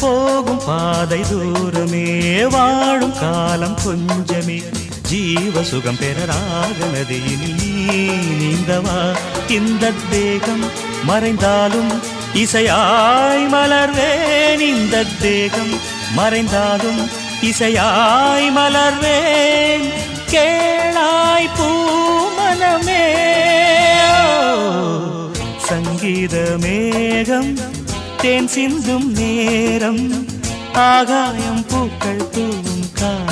போகும் பாதை தூரமே வாழும் காலம் கொஞ்சமே ஜீவ சுகம் பெற ராக நதியில் நீ நீந்தவா இந்த தேகம் மறைந்தாலும் இசையாய் மலர்வேன் இந்த தேகம் மறைந்தாலும் இசையாய் மலர்வேன் கேளாய் பூமனமே சங்கீத மேகம் தேன் சிந்தும் நேரம் ஆகாயம் பூக்கள் தூவும் காலம்